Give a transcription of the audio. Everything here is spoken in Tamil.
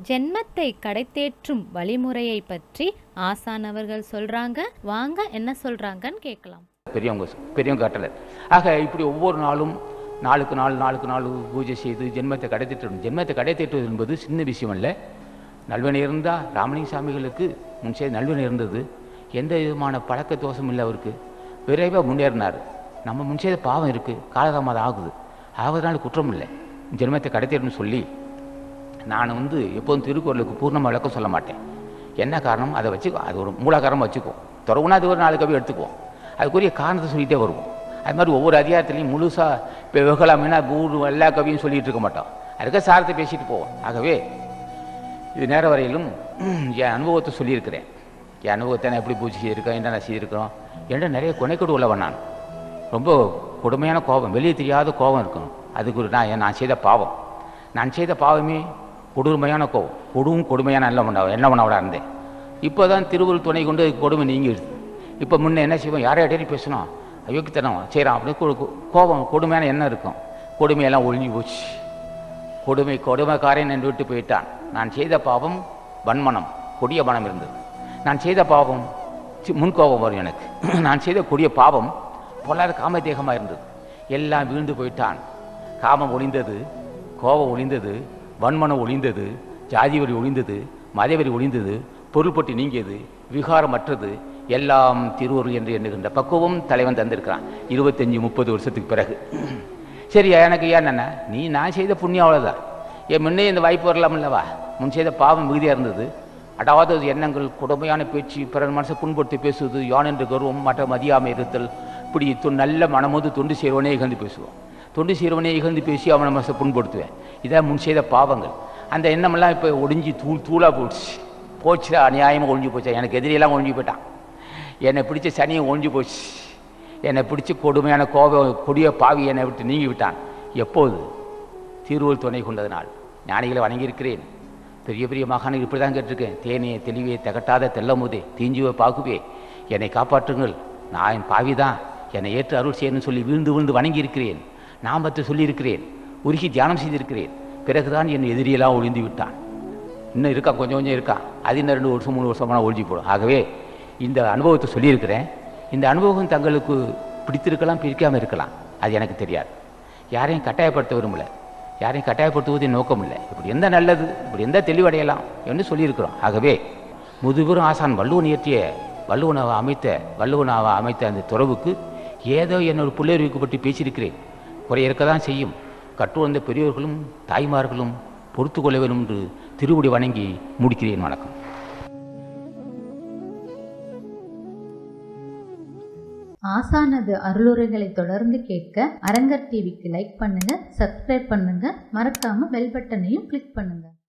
ஜென்மத்தை கடைத்தேற்றும் வழிமுறையை பற்றி ஆசான் அவர்கள் சொல்றாங்க வாங்க என்ன சொல்றாங்கன்னு கேட்கலாம் பெரியவங்க பெரியவங்க கட்டளை ஆக இப்படி ஒவ்வொரு நாளும் நாளுக்கு நாள் நாளுக்கு நாள் பூஜை செய்து ஜென்மத்தை கடைத்திட்டு ஜென்மத்தை கடைத்திட்டுவது என்பது சின்ன விஷயம் அல்ல நல்வினை இருந்தால் ராமலிங்க சாமிகளுக்கு முன் செய்த நல்வினை இருந்தது எந்த விதமான பழக்க தோஷம் இல்லை அவருக்கு விரைவாக முன்னேறினார் நம்ம முன் செய்த பாவம் இருக்குது காலதாமதம் ஆகுது ஆவதனால குற்றம் இல்லை ஜென்மத்தை கடைத்திடணும்னு சொல்லி நான் வந்து எப்போதும் திருக்குறளுக்கு பூர்ணமாக விளக்கம் சொல்ல மாட்டேன் என்ன காரணம் அதை வச்சுக்கோ அது ஒரு மூலாகாரமாக வச்சுக்குவோம் தொடர்புனா அது ஒரு நாலு கவி எடுத்துக்குவோம் அதுக்குரிய காரணத்தை சொல்லிகிட்டே வருவோம் அது மாதிரி ஒவ்வொரு அதிகாரத்துலையும் முழுசாக இப்போ வெகலாமின்னா ஊர் எல்லா கவியும் சொல்லிகிட்டு இருக்க மாட்டோம் அதுக்கு சாரத்தை பேசிட்டு போவோம் ஆகவே இது நேர வரையிலும் என் அனுபவத்தை சொல்லியிருக்கிறேன் என் அனுபவத்தை நான் எப்படி பூஜை செய்திருக்கேன் என்ன நான் செய்திருக்கிறோம் என்ற நிறைய கொனைக்கொடு உள்ளவன் நான் ரொம்ப கொடுமையான கோபம் வெளியே தெரியாத கோபம் இருக்கணும் அதுக்கு ஒரு நான் நான் செய்த பாவம் நான் செய்த பாவமே கொடுமையான கோபம் கொடும் கொடுமையான நல்ல பண்ண என்ன பண்ணவடா இருந்தேன் இப்போ தான் திருவள்ளுவர் துணை கொண்டு அதுக்கு கொடுமை நீங்கிடுது இப்போ முன்ன என்ன செய்வோம் யாரையா தேடி பேசணும் அயோக்கித்தனம் செய்கிறான் அப்படின்னு கொ- கொ- கோபம் கொடுமையான எண்ணம் இருக்கும் கொடுமையெல்லாம் ஒழிஞ்சு போச்சு கொடுமை கொடுமைக்காரன் என்று விட்டு போயிட்டான் நான் செய்த பாவம் வன்மனம் கொடிய மனம் இருந்தது நான் செய்த பாவம் சி- முன்கோபம் வரும் எனக்கு நான் செய்த கொடிய பாவம் பொல்லாத காமதேகமாக இருந்தது எல்லாம் வீழ்ந்து போயிட்டான் காமம் ஒளிந்தது கோபம் ஒளிந்தது வன்மனம் ஒளிந்தது ஜாதி வரி ஒளிந்தது மதவெறி ஒளிந்தது பொருள்பட்டு நீங்கியது விகாரமற்றது எல்லாம் திருவருள் என்று எண்ணுகின்ற பக்குவம் தலைவன் தந்திருக்கிறான் இருபத்தஞ்சி முப்பது வருஷத்துக்கு பிறகு சரி எனக்கு ஏன் என்ன நீ நான் செய்த புண்ணியம் அவ்வளோதான் என் முன்னே இந்த வாய்ப்பு வரலாம் அல்லவா முன் செய்த பாவம் மிகுதியாக இருந்தது அடாத எண்ணங்கள் கொடுமையான பேச்சு பிறர் மனசை புண்படுத்தி பேசுவது யான் என்று கர்வம் மற்ற மதியாமை இருத்தல் இப்படி தொ- நல்ல மனமோது தொண்டு செய்கிறவனே இகழ்ந்து பேசுவோம் தொண்டு செய்கிறவனே இகழ்ந்து பேசி அவனை மனசை புண்படுத்துவேன் இதான் முன் செய்த பாவங்கள் அந்த எண்ணமெல்லாம் இப்போ ஒடிஞ்சு தூள் தூளாக போச்சு போச்சுடா அநியாயமாக ஒழிஞ்சு போச்சா எனக்கு எதிரியெல்லாம் ஒழிஞ்சு போயிட்டான் என்னை பிடிச்ச சனியை ஒழிஞ்சு போச்சு என்னை பிடிச்சி கொடுமையான கோப கொடிய பாவி என்னை விட்டு நீங்கி விட்டான் எப்போது திருவள்ளுவர் துணை கொண்டதனால் ஞானிகளை வணங்கியிருக்கிறேன் பெரிய பெரிய மகானுக்கு இப்படி தான் கேட்டிருக்கேன் தேனே தெளிவே திகட்டாத தெல்லமுதே தீஞ்சுவ பாகுவே என்னை காப்பாற்றுங்கள் நான் என் பாவி தான் என்னை ஏற்று அருள் செய்யணும்னு சொல்லி விழுந்து விழுந்து வணங்கியிருக்கிறேன் நான் பற்றி சொல்லியிருக்கிறேன் உருகி தியானம் செய்திருக்கிறேன் பிறகுதான் என் எதிரியெல்லாம் ஒழிந்து விட்டான் இன்னும் இருக்கா கொஞ்சம் கொஞ்சம் இருக்கா அது இன்னும் ரெண்டு வருஷம் மூணு வருஷமான ஒழிஞ்சு போடும் ஆகவே இந்த அனுபவத்தை சொல்லியிருக்கிறேன் இந்த அனுபவம் தங்களுக்கு பிடித்திருக்கலாம் பிடிக்காமல் இருக்கலாம் அது எனக்கு தெரியாது யாரையும் கட்டாயப்படுத்த விரும்பல யாரையும் கட்டாயப்படுத்துவது என் நோக்கம் இல்லை இப்படி எந்த நல்லது இப்படி எந்த தெளிவடையலாம் என்று சொல்லியிருக்கிறோம் ஆகவே முதுபெரும் ஆசான் வள்ளுவன் இயற்றிய வள்ளுவனை அமைத்த வள்ளுவனை அமைத்த அந்த துறவுக்கு ஏதோ என்னோட பிள்ளைகளுக்கு பற்றி பேசியிருக்கிறேன் குறை இருக்க தான் செய்யும் கற்று வந்த பெரியோர்களும் தாய்மார்களும் பொறுத்து கொள்ள வேண்டும் என்று திருவுடி வணங்கி முடிக்கிறேன் வணக்கம் ஆசானது அருளுரைகளை தொடர்ந்து கேட்க அரங்கர் டிவிக்கு லைக் பண்ணுங்க சப்ஸ்கிரைப் பண்ணுங்க மறக்காம பெல் பட்டனையும் கிளிக் பண்ணுங்க